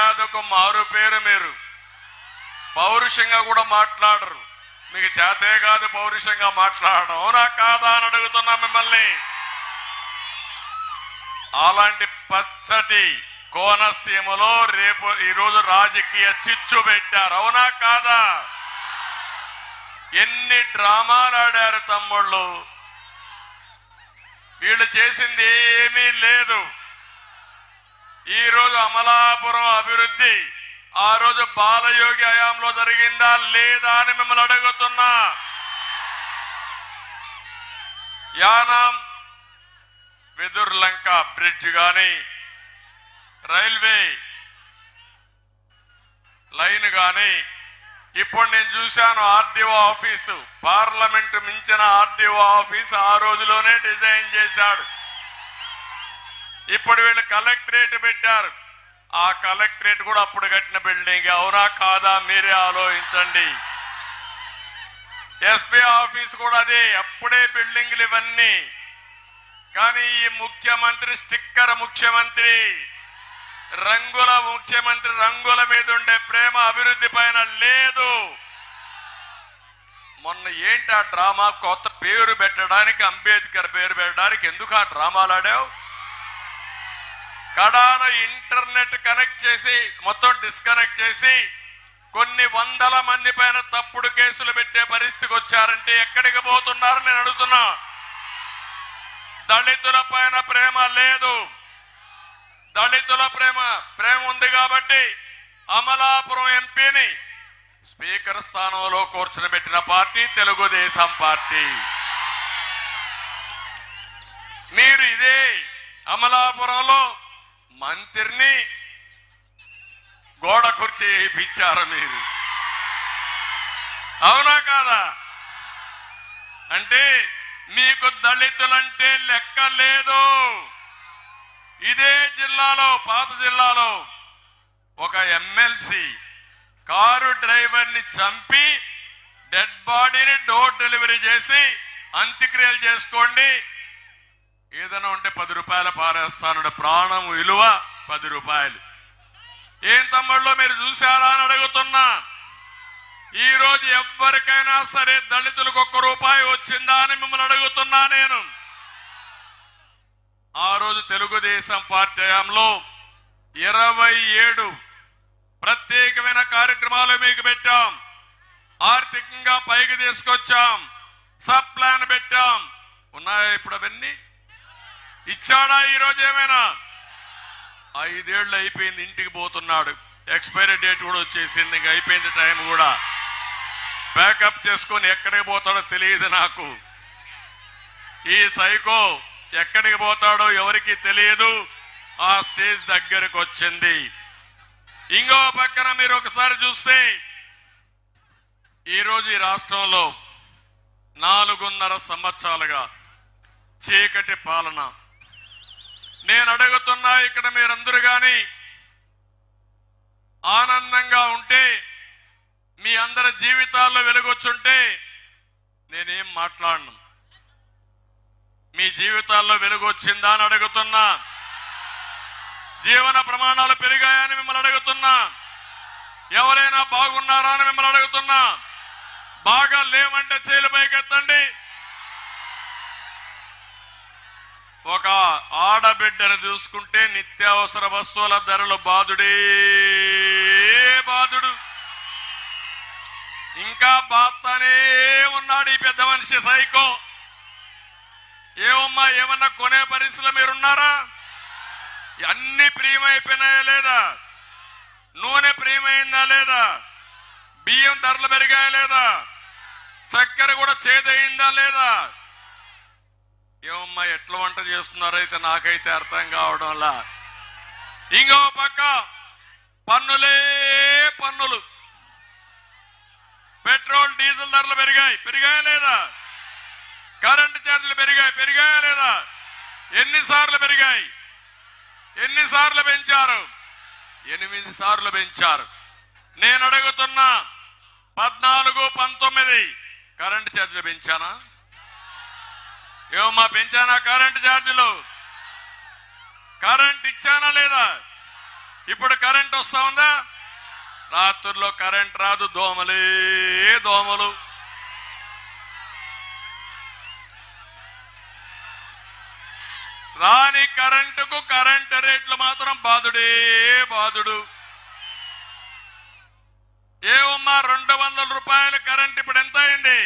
మర్యాదకు మారు పేరు మీరు పౌరుషంగా కూడా మాట్లాడరు మీకు చేతే కాదు పౌరుషంగా మాట్లాడడం అవునా కాదా అని అడుగుతున్నా మిమ్మల్ని అలాంటి పచ్చటి కోనసీమలో రేపు ఈరోజు రాజకీయ చిచ్చు పెట్టారు అవునా కాదా ఎన్ని డ్రామాలు ఆడారు తమ్ముళ్ళు వీళ్ళు చేసింది ఏమీ లేదు ఈ రోజు అమలాపురం అభివృద్ధి ఆ రోజు బాలయోగి హయాంలో జరిగిందా లేదా అని మిమ్మల్ని అడుగుతున్నా యానాం వెదుర్లంక బ్రిడ్జ్ గాని రైల్వే లైన్ గాని ఇప్పుడు నేను చూశాను ఆర్డీఓ ఆఫీసు పార్లమెంట్ మించిన ఆర్డీఓ ఆఫీస్ ఆ రోజులోనే డిజైన్ చేశాడు ఇప్పుడు వీళ్ళు కలెక్టరేట్ పెట్టారు ఆ కలెక్టరేట్ కూడా అప్పుడు కట్టిన బిల్డింగ్ అవునా కాదా మీరే ఆలోచించండి ఎస్పీ ఆఫీస్ కూడా అదే అప్పుడే బిల్డింగ్లు ఇవన్నీ కానీ ఈ ముఖ్యమంత్రి స్టిక్కర్ ముఖ్యమంత్రి రంగుల ముఖ్యమంత్రి రంగుల మీద ఉండే ప్రేమ అభివృద్ధి పైన లేదు మొన్న ఏంటి ఆ డ్రామా కొత్త పేరు పెట్టడానికి అంబేద్కర్ పేరు పెట్టడానికి ఎందుకు ఆ డ్రామాలు ఆడావు కడాన ఇంటర్నెట్ కనెక్ట్ చేసి మొత్తం డిస్కనెక్ట్ చేసి కొన్ని వందల మంది పైన తప్పుడు కేసులు పెట్టే పరిస్థితికి వచ్చారంటే ఎక్కడికి పోతున్నారు నేను అడుగుతున్నా దళితుల పైన ప్రేమ లేదు దళితుల ప్రేమ ప్రేమ ఉంది కాబట్టి అమలాపురం ఎంపీని స్పీకర్ స్థానంలో కూర్చోబెట్టిన పార్టీ తెలుగుదేశం పార్టీ మీరు ఇదే అమలాపురంలో మంత్రిని గోడ కుర్చీ వేయించారు మీరు అవునా కాదా అంటే మీకు దళితులంటే లెక్క లేదు ఇదే జిల్లాలో పాత జిల్లాలో ఒక ఎమ్మెల్సీ కారు డ్రైవర్ ని చంపి డెడ్ బాడీని డోర్ డెలివరీ చేసి అంత్యక్రియలు చేసుకోండి ఏదైనా ఉంటే పది రూపాయలు పారేస్తాను ప్రాణం విలువ పది రూపాయలు ఏం తమ్ముళ్ళు మీరు చూసారా అని అడుగుతున్నా ఈ రోజు ఎవ్వరికైనా సరే దళితులకు ఒక్క రూపాయి వచ్చిందా అని మిమ్మల్ని అడుగుతున్నా నేను ఆ రోజు తెలుగుదేశం పార్టీ హయాంలో ఇరవై ఏడు ప్రత్యేకమైన కార్యక్రమాలు మీకు పెట్టాం ఆర్థికంగా పైకి తీసుకొచ్చాం సబ్ ప్లాన్ పెట్టాం ఉన్నాయా ఇప్పుడు అవన్నీ ఇచ్చాడా ఈ రోజు ఏమైనా ఐదేళ్లు అయిపోయింది ఇంటికి పోతున్నాడు ఎక్స్పైరీ డేట్ కూడా వచ్చేసింది ఇంక అయిపోయింది టైం కూడా బ్యాకప్ చేసుకొని ఎక్కడికి పోతాడో తెలియదు నాకు ఈ సైకో ఎక్కడికి పోతాడో ఎవరికి తెలియదు ఆ స్టేజ్ దగ్గరకు వచ్చింది ఇంకో పక్కన మీరు ఒకసారి చూస్తే ఈరోజు ఈ రాష్ట్రంలో నాలుగున్నర సంవత్సరాలుగా చీకటి పాలన నేను అడుగుతున్నా ఇక్కడ మీరందరూ గాని ఆనందంగా ఉంటే మీ అందరి జీవితాల్లో వెలుగొచ్చుంటే నేనేం మాట్లాడను మీ జీవితాల్లో వెలుగు వచ్చిందా అని అడుగుతున్నా జీవన ప్రమాణాలు పెరిగాయని మిమ్మల్ని అడుగుతున్నా ఎవరైనా బాగున్నారా అని మిమ్మల్ని అడుగుతున్నా బాగా లేవంటే చేలు పైకెత్తండి ఒక ఆడబిడ్డను చూసుకుంటే నిత్యావసర వస్తువుల ధరలు బాధుడే బాధుడు ఇంకా బాత్తనే ఉన్నాడు ఈ పెద్ద మనిషి సైకో ఏమమ్మా ఏమన్నా కొనే పరిస్థితిలో మీరున్నారా అన్ని ప్రియమైపోయినాయా లేదా నూనె ప్రియమైందా లేదా బియ్యం ధరలు పెరిగాయా లేదా చక్కెర కూడా చేదయిందా లేదా ఏమమ్మా ఎట్లా వంట చేస్తున్నారో అయితే నాకైతే అర్థం కావడంలా ఇంకో పక్క పన్నులే పన్నులు పెట్రోల్ డీజిల్ ధరలు పెరిగాయి పెరిగాయా లేదా కరెంటు ఛార్జీలు పెరిగాయి పెరిగాయా లేదా ఎన్నిసార్లు పెరిగాయి ఎన్నిసార్లు పెంచారు ఎనిమిది సార్లు పెంచారు నేను అడుగుతున్నా పద్నాలుగు పంతొమ్మిది కరెంటు ఛార్జీలు పెంచానా ఏమమ్మా పెంచానా కరెంటు ఛార్జీలు కరెంట్ ఇచ్చానా లేదా ఇప్పుడు కరెంట్ వస్తా ఉందా రాత్రుల్లో కరెంట్ రాదు దోమలే దోమలు రాని కరెంటుకు కరెంటు రేట్లు మాత్రం బాధుడే బాధుడు ఏమమ్మా రెండు వందల రూపాయల కరెంట్ ఇప్పుడు ఎంత అయింది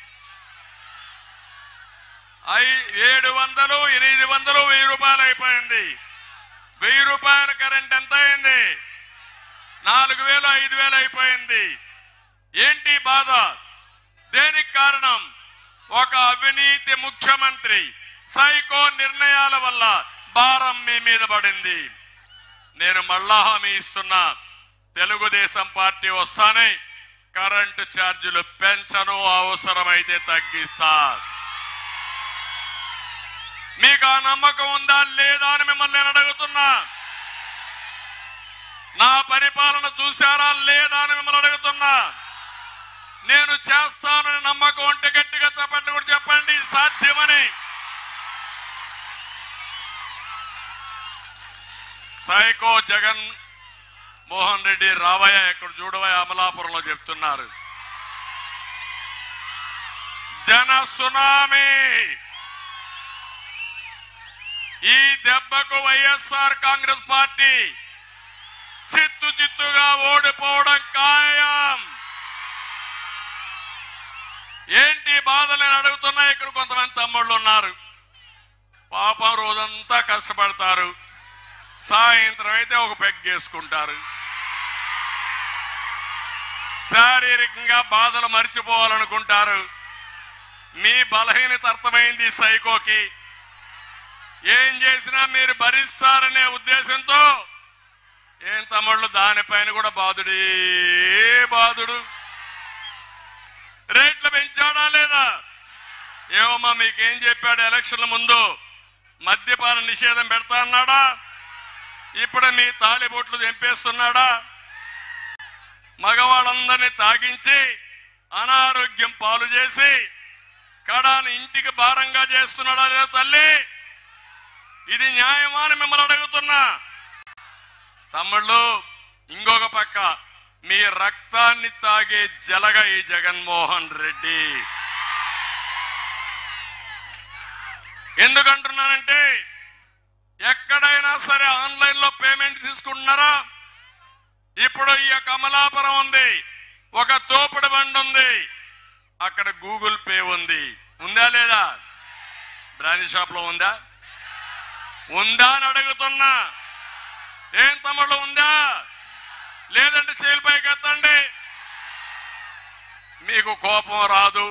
ఐ ఏడు వందలు ఎనిమిది వందలు వెయ్యి రూపాయలు అయిపోయింది వెయ్యి రూపాయల కరెంట్ ఎంత అయింది నాలుగు వేలు ఐదు వేలు అయిపోయింది ఏంటి బాధ దేనికి కారణం ఒక అవినీతి ముఖ్యమంత్రి సైకో నిర్ణయాల వల్ల భారం మీ మీద పడింది నేను మళ్ళా హామీ ఇస్తున్నా తెలుగుదేశం పార్టీ వస్తానే కరెంటు ఛార్జీలు పెంచను అవసరమైతే తగ్గిస్తా మీకు ఆ నమ్మకం ఉందా లేదా అని మిమ్మల్ని నేను అడుగుతున్నా నా పరిపాలన చూశారా లేదా అని మిమ్మల్ని అడుగుతున్నా నేను చేస్తానని నమ్మకం ఉంటే గట్టిగా చెప్పండి కూడా చెప్పండి ఇది సాధ్యమని సైకో జగన్ మోహన్ రెడ్డి రావయ్య ఇక్కడ చూడవయ్య అమలాపురంలో చెప్తున్నారు జన సునామీ ఈ దెబ్బకు వైఎస్ఆర్ కాంగ్రెస్ పార్టీ చిత్తు చిత్తుగా ఓడిపోవడం ఖాయం ఏంటి బాధలు నేను అడుగుతున్నా ఇక్కడ కొంతమంది తమ్ముళ్ళు ఉన్నారు పాపం రోజంతా కష్టపడతారు సాయంత్రం అయితే ఒక పెగ్గేసుకుంటారు శారీరకంగా బాధలు మర్చిపోవాలనుకుంటారు మీ బలహీనత అర్థమైంది ఈ సైకోకి ఏం చేసినా మీరు భరిస్తారనే ఉద్దేశంతో ఏం తమ్ముళ్ళు దానిపైన కూడా బాధుడే బాధుడు రేట్లు పెంచాడా లేదా ఏమమ్మా మీకేం చెప్పాడు ఎలక్షన్ల ముందు మద్యపాన నిషేధం పెడతా అన్నాడా ఇప్పుడు మీ తాలిబొట్లు తెంపేస్తున్నాడా మగవాళ్ళందరినీ తాగించి అనారోగ్యం పాలు చేసి కడాని ఇంటికి భారంగా చేస్తున్నాడా లేదా తల్లి ఇది న్యాయమా అని మిమ్మల్ని అడుగుతున్నా తమ్ముళ్ళు ఇంకొక పక్క మీ రక్తాన్ని తాగే జలగ ఈ జగన్మోహన్ రెడ్డి ఎందుకంటున్నానంటే ఎక్కడైనా సరే ఆన్లైన్ లో పేమెంట్ తీసుకుంటున్నారా ఇప్పుడు ఈ యొక్క అమలాపురం ఉంది ఒక తోపుడు బండి ఉంది అక్కడ గూగుల్ పే ఉంది ఉందా లేదా బ్రాంచ్ షాప్ లో ఉందా ఉందా అని అడుగుతున్నా ఏం తమ్ముళ్ళు ఉందా లేదంటే చేలు పైకి ఎత్తండి మీకు కోపం రాదు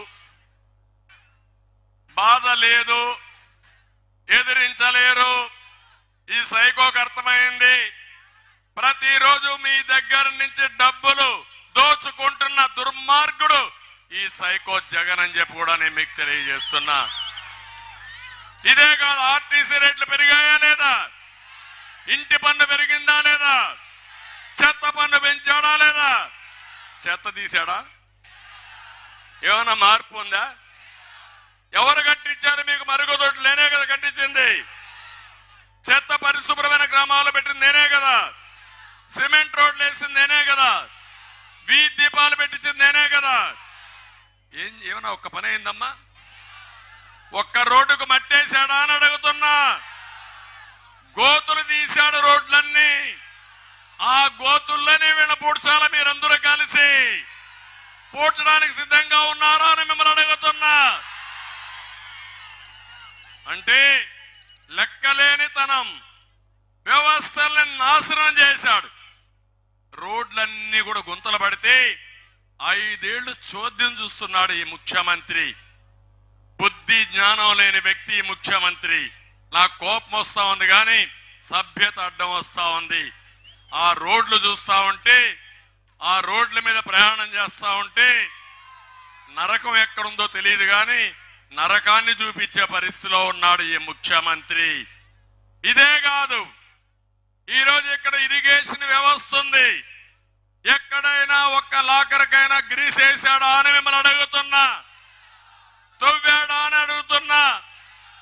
బాధ లేదు ఎదిరించలేరు ఈ సైకోకు అర్థమైంది ప్రతిరోజు మీ దగ్గర నుంచి డబ్బులు దోచుకుంటున్న దుర్మార్గుడు ఈ సైకో జగన్ అని చెప్పి కూడా నేను మీకు తెలియజేస్తున్నా ఇదే కాదు ఆర్టీసీ రేట్లు పెరిగాయా లేదా ఇంటి పన్ను పెరిగిందా లేదా చెత్త పన్ను పెంచాడా లేదా చెత్త తీశాడా ఏమైనా మార్పు ఉందా ఎవరు కట్టించారు మీకు మరుగుదొడ్లు నేనే కదా కట్టించింది చెత్త పరిశుభ్రమైన గ్రామాలు పెట్టింది నేనే కదా సిమెంట్ రోడ్లు వేసింది నేనే కదా వీధి దీపాలు పెట్టించింది నేనే కదా ఏం ఏమన్నా ఒక్క పని అయిందమ్మా ఒక్క రోడ్డుకు మట్టేశాడా అని అడుగుతున్నా గోతులు తీశాడు రోడ్లన్నీ ఆ గోతుల్లోనే వీళ్ళ పూడ్చాల మీరందరూ కలిసి పూడ్చడానికి సిద్ధంగా ఉన్నారా అని మిమ్మల్ని అడుగుతున్నా అంటే లెక్కలేనితనం వ్యవస్థల్ని నాశనం చేశాడు రోడ్లన్నీ కూడా గుంతలు పడితే ఐదేళ్లు చోద్యం చూస్తున్నాడు ఈ ముఖ్యమంత్రి బుద్ధి జ్ఞానం లేని వ్యక్తి ఈ ముఖ్యమంత్రి నాకు కోపం వస్తా ఉంది కానీ సభ్యత అడ్డం వస్తా ఉంది ఆ రోడ్లు చూస్తా ఉంటే ఆ రోడ్ల మీద ప్రయాణం చేస్తా ఉంటే నరకం ఎక్కడుందో తెలియదు కానీ నరకాన్ని చూపించే పరిస్థితిలో ఉన్నాడు ఈ ముఖ్యమంత్రి ఇదే కాదు ఈ రోజు ఇక్కడ ఇరిగేషన్ వ్యవస్థ ఉంది ఎక్కడైనా ఒక్క లాకర్కైనా గ్రీస్ వేసాడా అని మిమ్మల్ని అడుగుతున్నా తవ్వాడా అని అడుగుతున్నా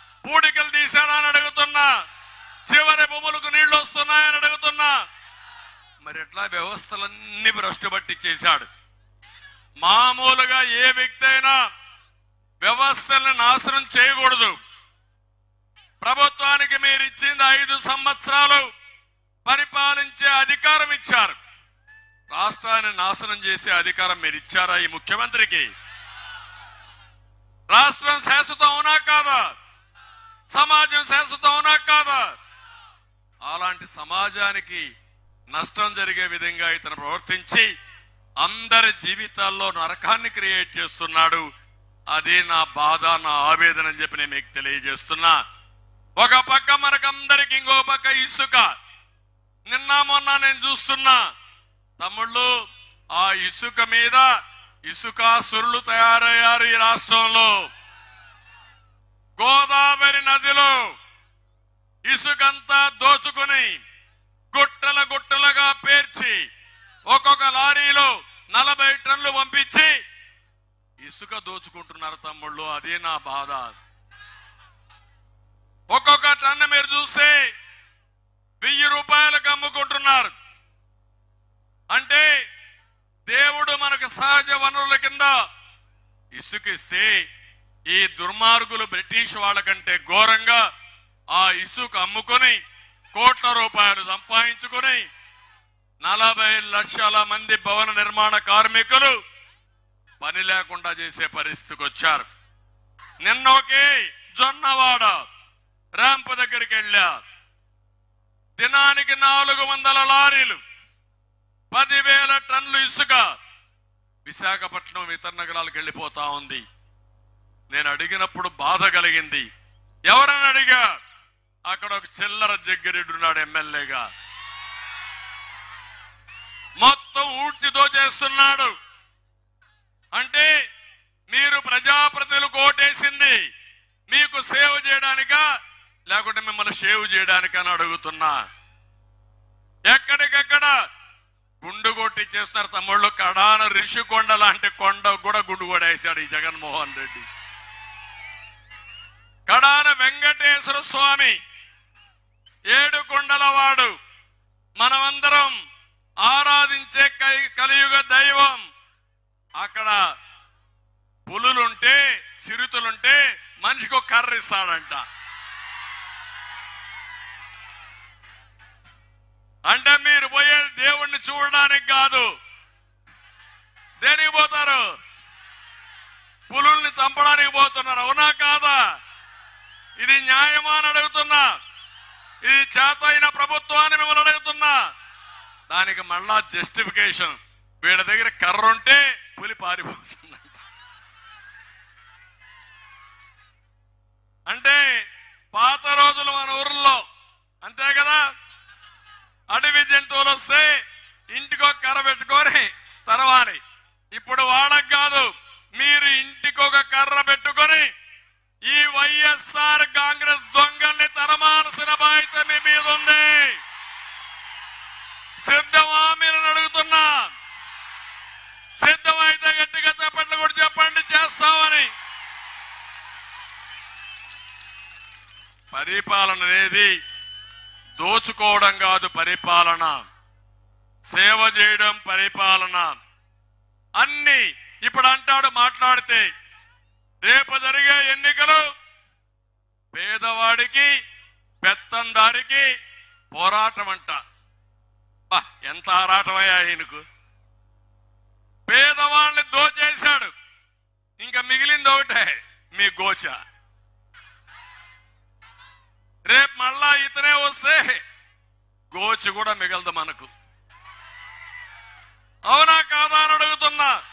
పూడికలు తీశాడా అని అడుగుతున్నా చివరి భూములకు నీళ్లు వస్తున్నాయని అడుగుతున్నా మరి ఎట్లా వ్యవస్థలన్నీ భ్రష్టు పట్టించేశాడు మామూలుగా ఏ వ్యక్తి అయినా వ్యవస్థలను నాశనం చేయకూడదు ప్రభుత్వానికి మీరు ఇచ్చింది ఐదు సంవత్సరాలు పరిపాలించే అధికారం ఇచ్చారు రాష్ట్రాన్ని నాశనం చేసే అధికారం మీరు ఇచ్చారా ఈ ముఖ్యమంత్రికి రాష్ట్రం శాశ్వతం అవునా కాదా సమాజం శాశ్వతం అవునా కాదా అలాంటి సమాజానికి నష్టం జరిగే విధంగా ఇతను ప్రవర్తించి అందరి జీవితాల్లో నరకాన్ని క్రియేట్ చేస్తున్నాడు అదే నా బాధ నా ఆవేదన అని చెప్పి నేను మీకు తెలియజేస్తున్నా ఒక పక్క మనకందరికి ఇంకో పక్క ఇసుక నిన్న మొన్న నేను చూస్తున్నా తమ్ముళ్ళు ఆ ఇసుక మీద ఇసుకాసురులు తయారయ్యారు ఈ రాష్ట్రంలో గోదావరి నదిలో ఇసుకంతా దోచుకుని గుట్టల గుట్టలుగా పేర్చి ఒక్కొక్క లారీలో నలభై టన్నులు పంపించి ఇసుక దోచుకుంటున్నారు తమ్ముళ్ళు అదే నా బాధ ఒక్కొక్క టన్ను మీరు చూస్తే వెయ్యి రూపాయలకు అమ్ముకుంటున్నారు అంటే దేవుడు మనకు సహజ వనరుల కింద ఇసుకిస్తే ఈ దుర్మార్గులు బ్రిటిష్ వాళ్ళకంటే ఘోరంగా ఆ ఇసుక అమ్ముకొని కోట్ల రూపాయలు సంపాదించుకొని నలభై లక్షల మంది భవన నిర్మాణ కార్మికులు పని లేకుండా చేసే పరిస్థితికి వచ్చారు నిన్న ఒకే జొన్నవాడ ర్యాంప్ దగ్గరికి వెళ్ళా దినానికి నాలుగు వందల లారీలు పదివేల టన్నులు ఇసుక విశాఖపట్నం ఇతర నగరాలకు వెళ్ళిపోతా ఉంది నేను అడిగినప్పుడు బాధ కలిగింది ఎవరని అడిగా అక్కడ ఒక చిల్లర జగ్గిరెడ్డి ఉన్నాడు ఎమ్మెల్యేగా మొత్తం ఊడ్చి దోచేస్తున్నాడు అంటే మీరు ప్రజాప్రతినిధులకు ఓటేసింది మీకు సేవ చేయడానికా లేకుంటే మిమ్మల్ని సేవ్ చేయడానికా అని అడుగుతున్నా ఎక్కడికెక్కడ గుండు కొట్టి చేస్తున్నారు తమ్ముళ్ళు కడాన రిషికొండ లాంటి కొండ కూడా గుండు కొడేశాడు ఈ జగన్మోహన్ రెడ్డి కడాన వెంకటేశ్వర స్వామి ఏడు కొండల వాడు మనమందరం ఆరాధించే కలి- కలియుగ దైవం అక్కడ పులులుంటే చిరుతులుంటే మనిషికి ఒక కర్ర ఇస్తాడంట అంటే మీరు పోయే దేవుణ్ణి చూడడానికి కాదు దేనికి పోతారు పులుల్ని చంపడానికి పోతున్నారు అవునా కాదా ఇది న్యాయమా అని అడుగుతున్నా ఇది చేత అయిన ప్రభుత్వాన్ని మిమ్మల్ని అడుగుతున్నా దానికి మళ్ళా జస్టిఫికేషన్ వీళ్ళ దగ్గర కర్ర ఉంటే పులి పారిపోతుందంట అంటే పాత రోజులు మన ఊర్లో అంతే కదా అడవి జంతువులు వస్తే ఇంటికి ఒక కర్ర పెట్టుకొని తరవాలి ఇప్పుడు వాళ్ళకి కాదు మీరు ఇంటికి ఒక కర్ర పెట్టుకొని ఈ వైఎస్ఆర్ కాంగ్రెస్ దొంగల్ని తరమాల్సిన బాధ్యత మీ మీద ఉంది సిద్ధమా మీరు అడుగుతున్నా సిద్ధమైతే గట్టిగా చెప్పట్లు కూడా చెప్పండి చేస్తామని పరిపాలన అనేది దోచుకోవడం కాదు పరిపాలన సేవ చేయడం పరిపాలన అన్ని ఇప్పుడు అంటాడు మాట్లాడితే రేపు జరిగే ఎన్నికలు పేదవాడికి పెత్తందారికి పోరాటం అంట బా, ఎంత ఆరాటమయ్యా ఈయనకు పేదవాళ్ళని దోచేశాడు ఇంకా మిగిలింది ఒకటే మీ గోచ రేపు మళ్ళా ఇతనే వస్తే గోచి కూడా మిగలదు మనకు అవునా కాదా అని అడుగుతున్నా